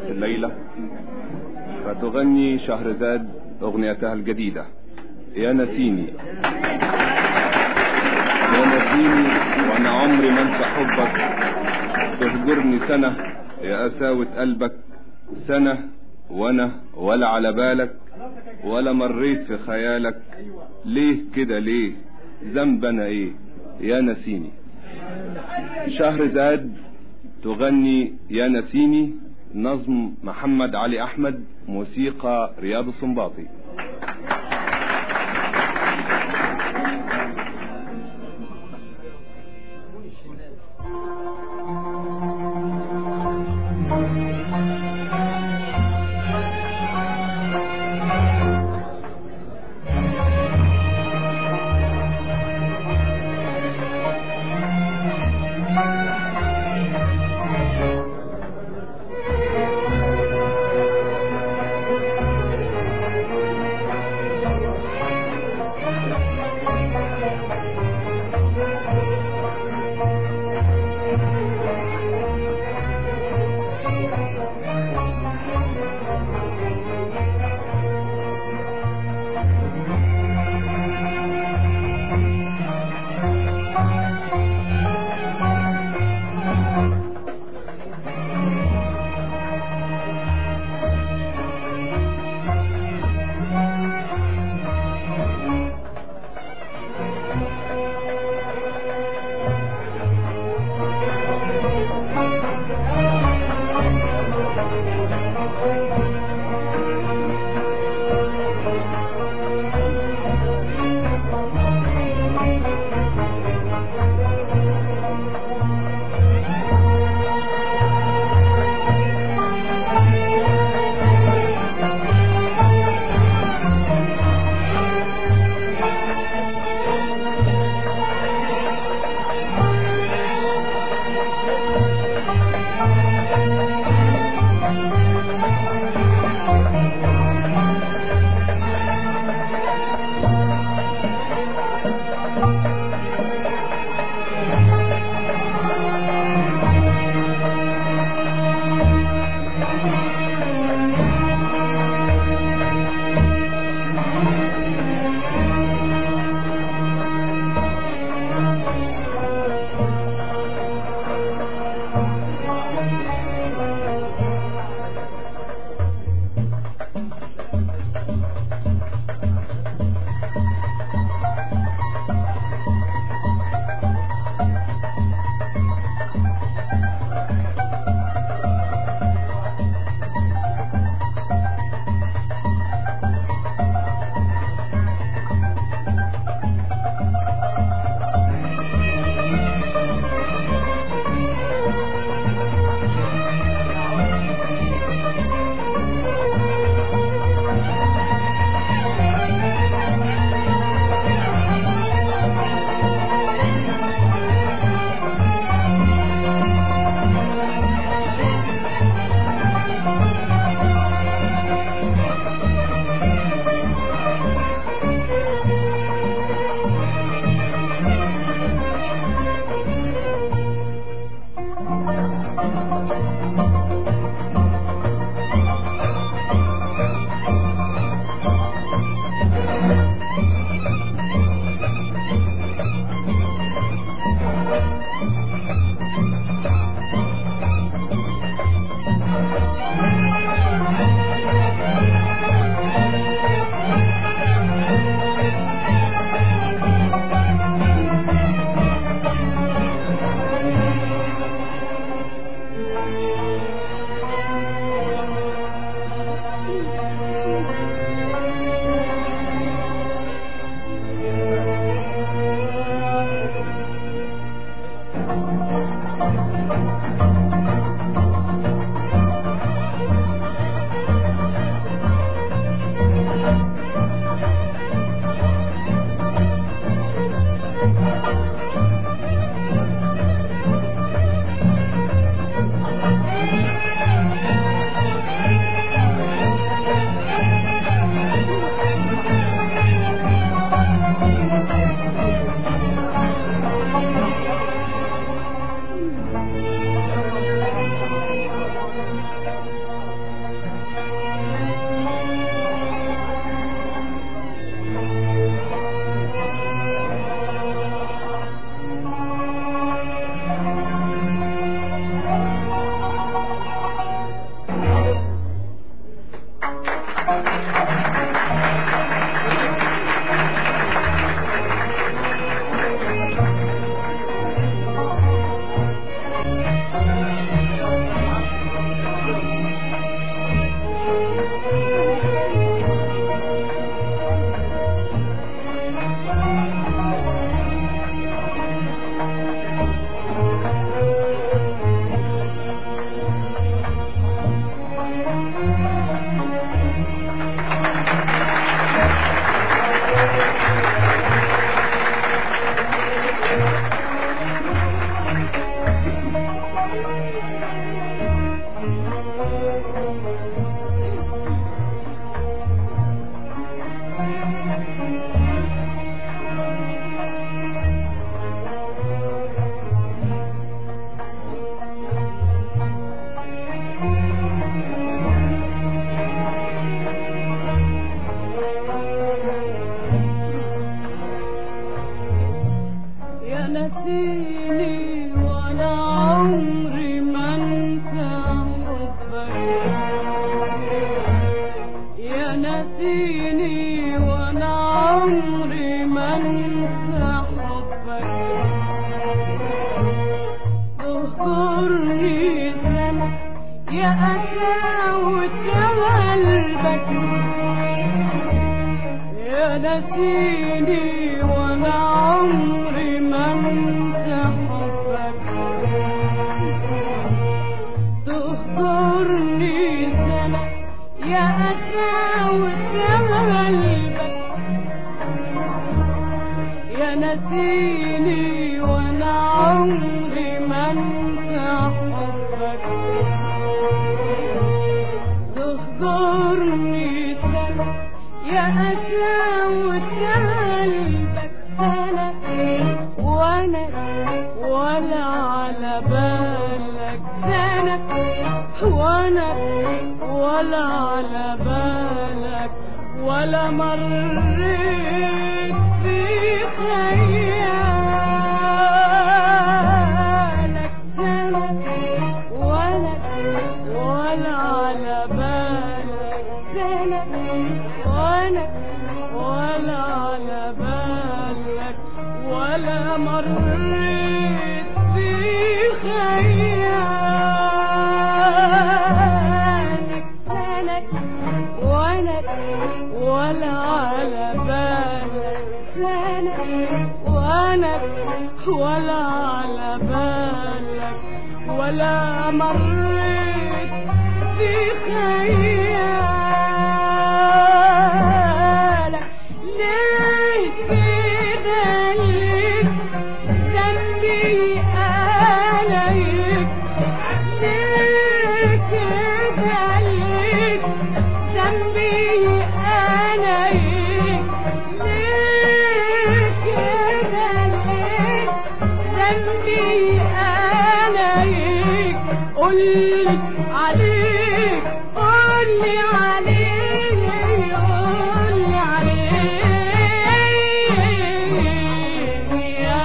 الليلة فتغني شهرزاد أغنيتها الجديدة يا نسيني يا نسيني وأنا عمري ما انسى حبك تهجرني سنة يا قساوة قلبك سنة وأنا ولا على بالك ولا مريت في خيالك ليه كده ليه ذنب أنا إيه يا نسيني شهرزاد تغني يا نسيني نظم محمد علي احمد موسيقى رياض السنباطي يا نسيني وانا عمري ما انسى حبك يا نسيني وانا عمري ما انسى حبك اذكرني سنة يا أساوة قلبك يا نسيني وانا عمري ما انسى حبك تخبرني سنة يا أساوة قلبك يا نسيني وانا عمري ما انسى حبك تخبرني سنة يا أساوة قلبك أنا وأنا ولا على بالك سنة وأنا ولا على بالك ولا مريت في خيالك سنة ولا ولا على بالك سنة وانا ولا على بالك ولا مريت في خيالك سنة وانا ولا على بالك سنة وانا ولا على بالك ولا مريت في خيالك ليه كده ليه ذنبي عليك ليه كده ليه ذنبي عليك ليه كده ليه ذنبي عليك قولي عليك قولي عليك قولي عليك يا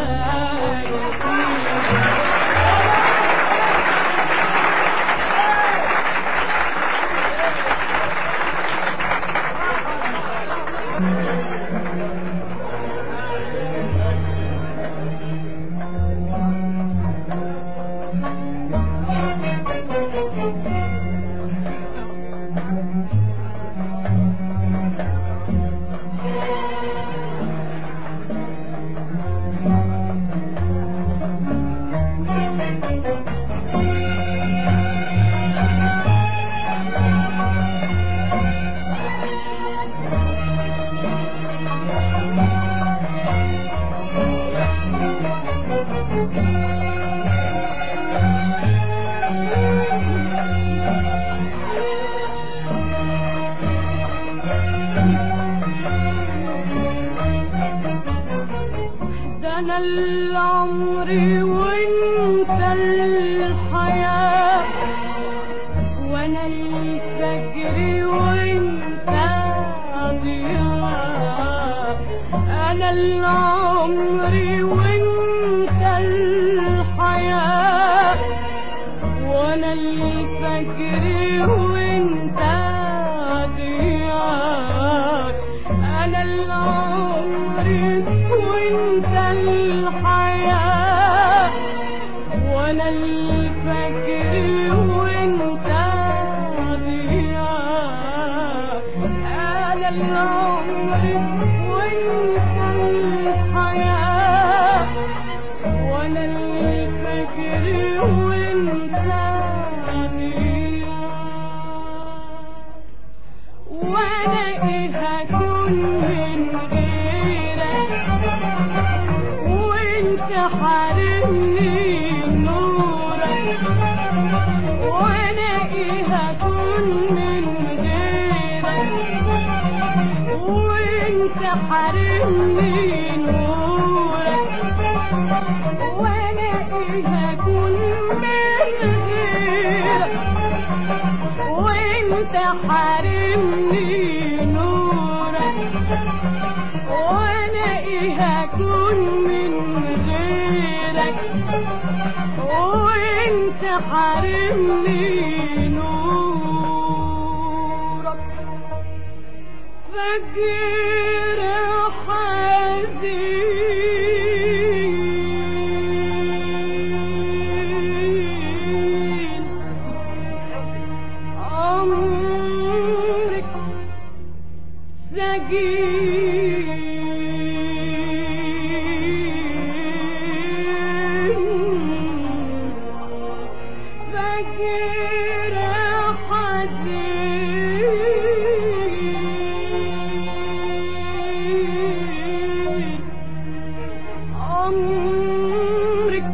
ده انا العمر وانت الحياة وانا الفجر وانت ضياء انا العمر وانت الحياة وانا الفجر وانت ضياء انا العمر وانت الحياة وانا الفجر وانت ضياء انا العمر وانت الحياة وانا الفجر وانت ضياء وانا ايه هكون من غيرك وان هكون من غيرك وانت حارمني نورك وانا ايه هكون من غيرك وانت حارمني نورك وانا ايه هكون من غيرك وانت حارمني نورك فكر حزين عمرك سجين فكر حزين عمرك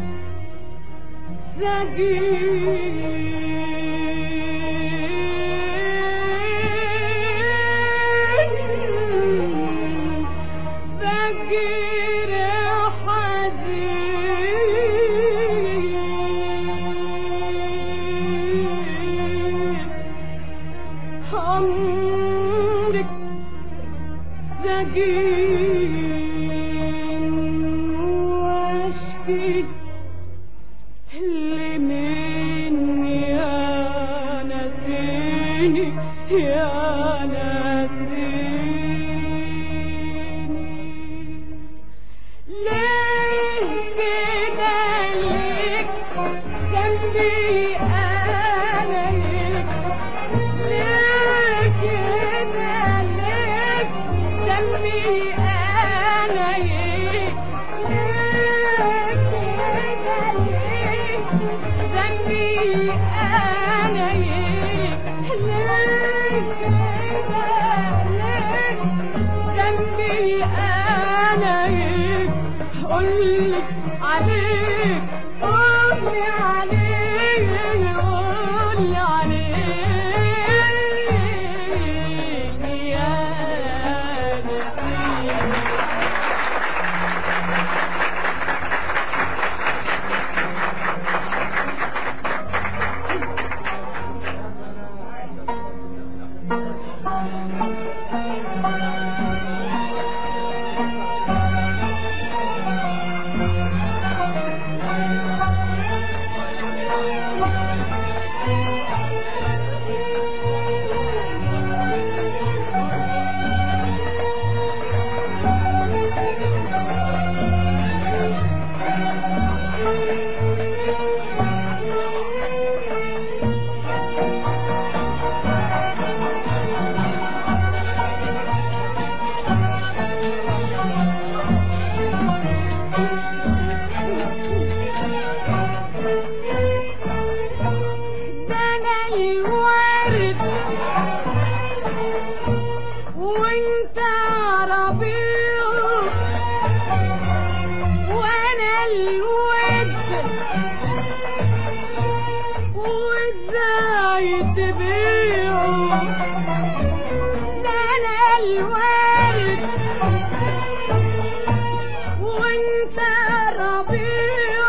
سجين فكر حزين عمرك سجين واشكي اللي مني يا نسيني يا نسيني ليه كده ليك جنبي انا ليك ليه كده ليك جنبي انا ليك ليه كده ليك جنبي انا ليك ليه كده ليك جنبي انا ليك قولي عليك قولي عليك قولي عليك يا نسيم ده انا الورد وانت ربيع وانا الود وازاي تبيعه ده انا الورد وانت ربيع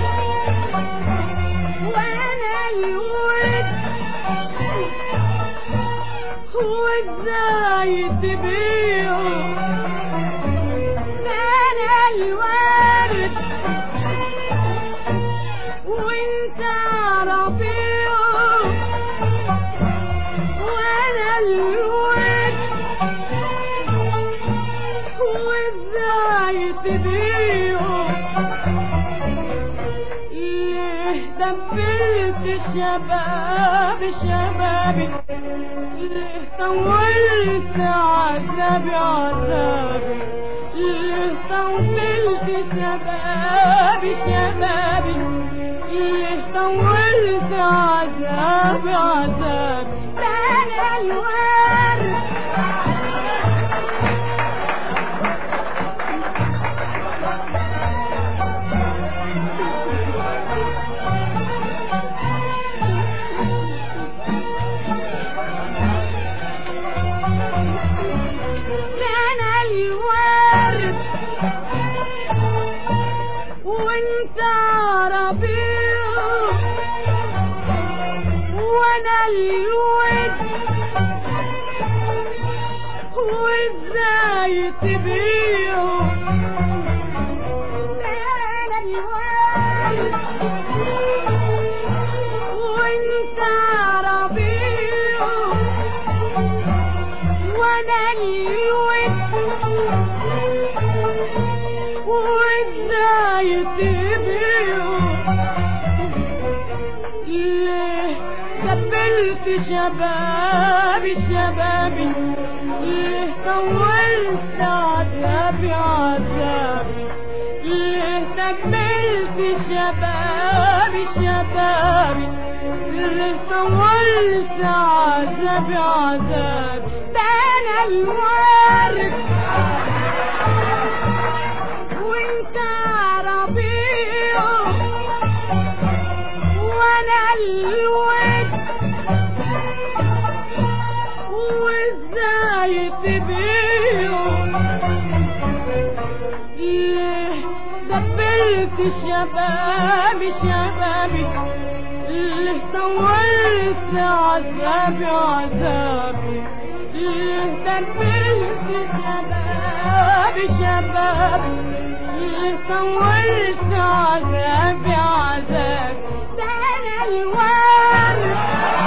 وانا الود وازاي تبيعه انا الورد وانت ربيع وانا الود وازاي تبيعه ليه دبلت شباب شبابي ليه طولت عذابي عذابي ليه طولت شبابي شبابي ليه طولت عذابي عذابي انا الورد انا الود وازاي تبيعه انا الود وانت ربيعه وانا الود وازاي تبيعه ليه قبلت شبابي شبابي ليه طولت عذابي عذابي ليه قبلت شبابي شبابي ليه طولت عذابي عذابي ده انا الورد وانت ربيعه وانا الود وازاي تبيعه ليه دبلت شبابي شبابي ليه طولت عذابي عذابي ليه دبلت شبابي شبابي ليه طولت عذابي عذابي ده انا الورد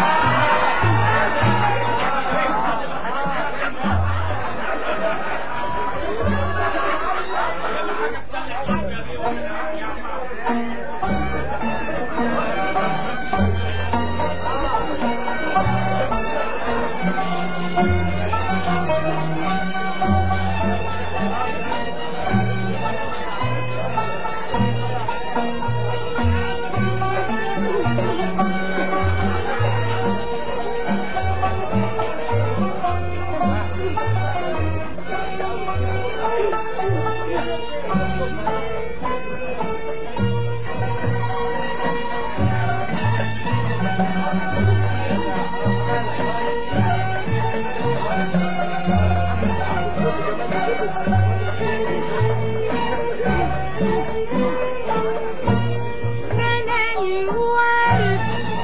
انا الورد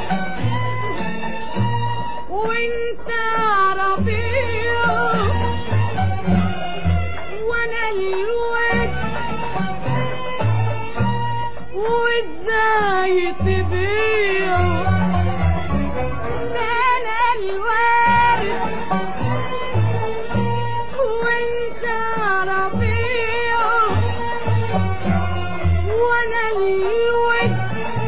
وانت ربيعه وانا الورد وازاي تبيعه انا الورد وانت ربيعه وانا الود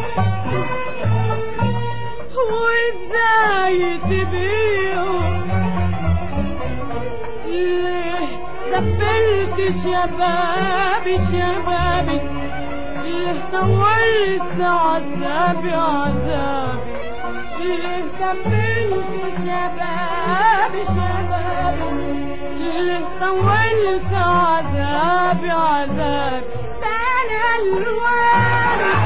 وازاي تبيعه ليه دبلت شبابي شبابي ليه طولت عذابي عذابي ليه دبلت شبابي شبابي ليه طولت عذابي عذابي ده انا الورد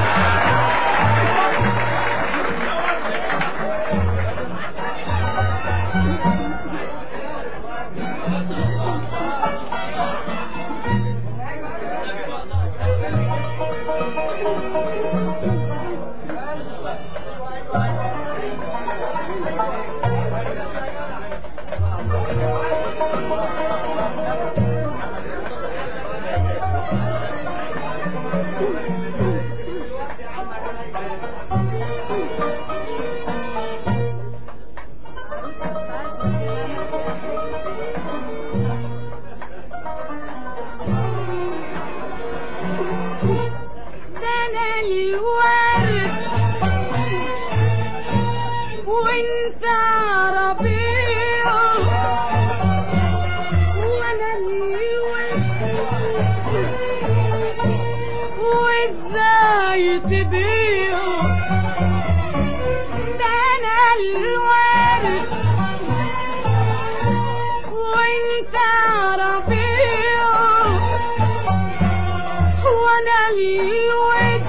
ده انا الورد وانت ربيعه وانا الورد وازاي تبيعه ده انا الورد وانت ربيعه وانا الود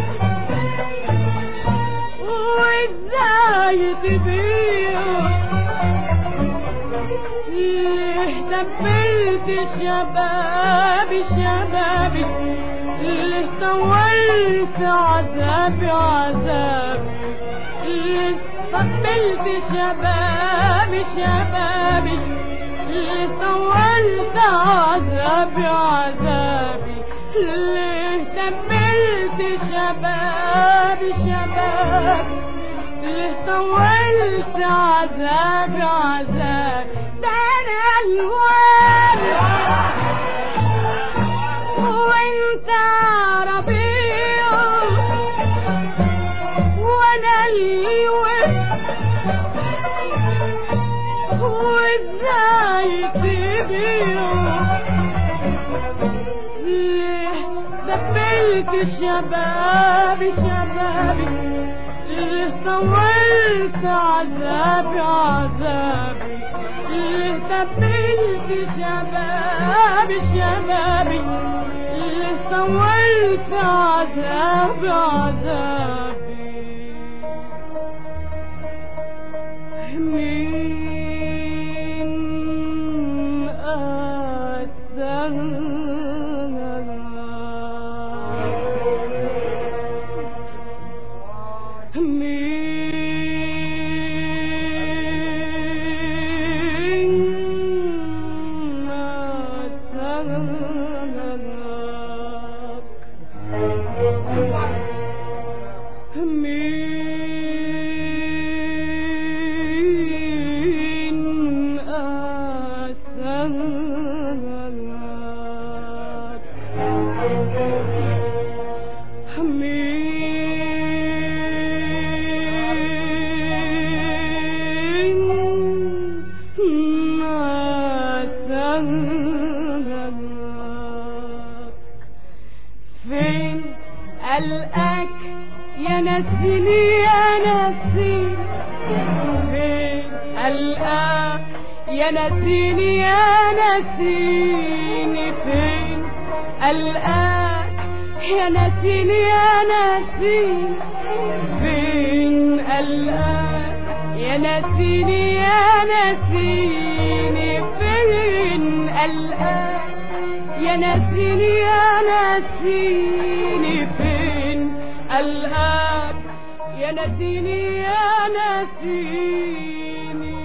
وازاي تبيعه ليه دبلت شبابي شبابي ليه طولت عذابي عذابي ليه طبلت شبابي شبابي اللي طولت عذابي عذابي اللي طبلت شبابي شبابي اللي طولت عذابي عذابي ده انا الوالد وانت ربيع وانا الوالد وازاي تبيع ليه دبلت شبابي شبابي ليه طولت عذابي عذابي ليه دبلت شبابي شبابي ليه طولت عذابي عذابي مين أسأل مين أسألك مين أسألك مين أسألك فين قلقك يا نسيني يا نسيني فين قلقك يا نسيني يا نسيني فين قلقك يا نسيني يا نسيني فين قلقك يا نسيني يا نسيني فين قلقك يا نسيني يا نسيني فين قلقك يا نسيني يا نسيني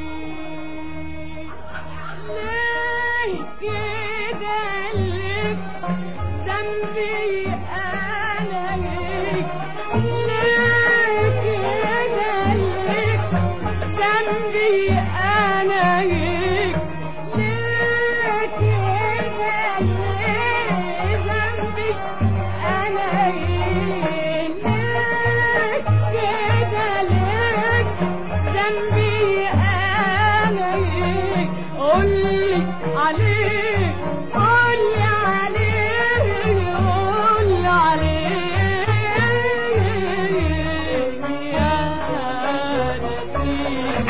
ليه كده ليه ذنبي انا ليك ليه كده ليك ذنبي انا ليك ليه كده ليه ذنبي انا ليك ليه كده ليك ذنبي انا ليك قولي عليك قولي عليك قولي عليك يا نسيم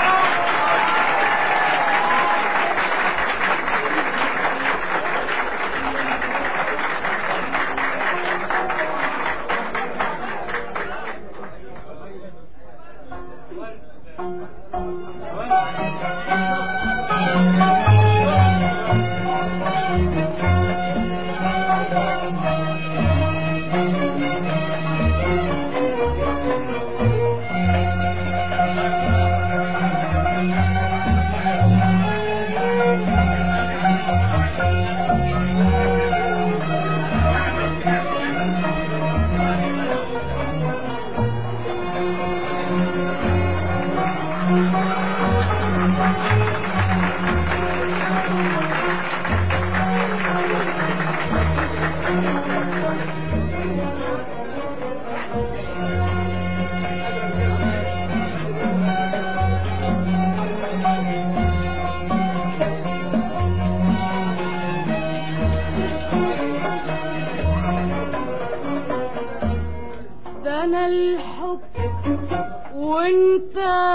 ده انا الحب وانت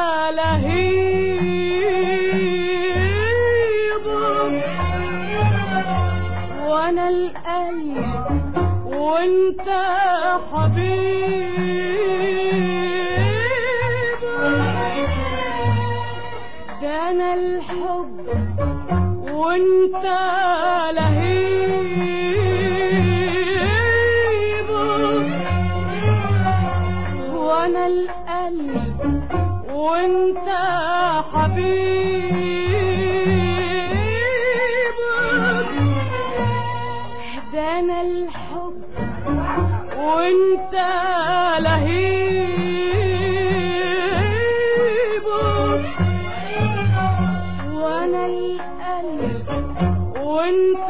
لهيب وانا القلب وانت حبيب ده انا الحب وانت لهيب وانا القلب حبيبك ده انا الحب وانت لهيبك وانا القلب وانت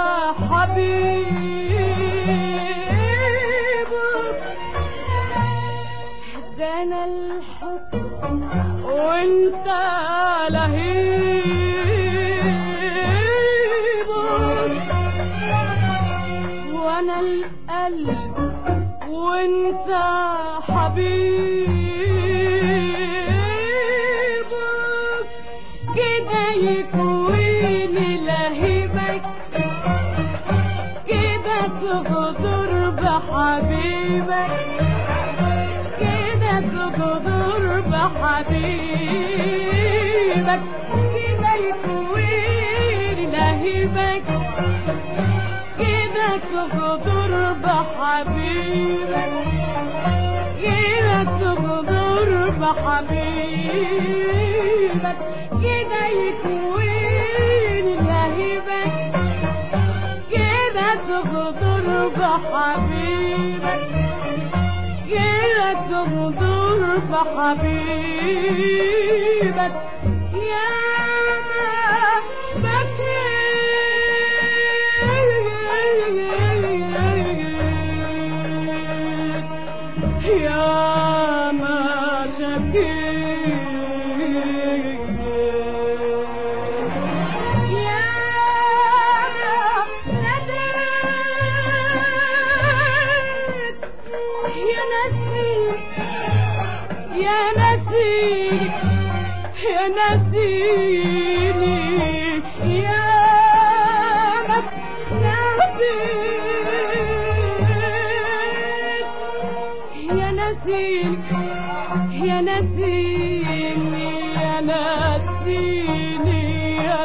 حبيبك ده انا الحب وانت لهيبك وانا القلب وانت حبيبك كده يكويني لهيبك كده تغدر بحبيبك كده تغدر بحبيبك كده يكويني لهيبك كده تغدر بحبيبك كده تغدر بحبيبك كده يكويني لهيبك كده تغدر بحبيبك كده تغدر بحبيبك يا ما بكيت يا ما شكيت يا ما ناديت يا نسيت يا نسيت يا نسيني يا ما نسيت يا نسيني يا نسيني يا نسيني يا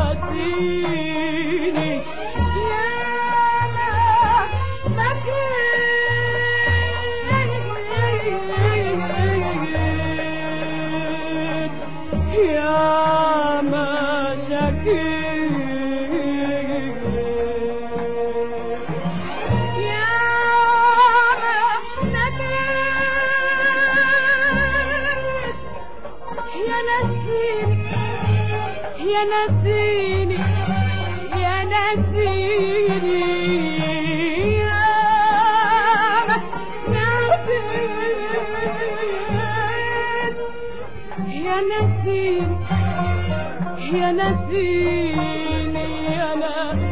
نسيني يا ما بكيت يا ما شكيت يا ما نديت يا نسيني يا نسيني يا نسيني يا ما نسيت يا نسيني يا نسيني يا نسيني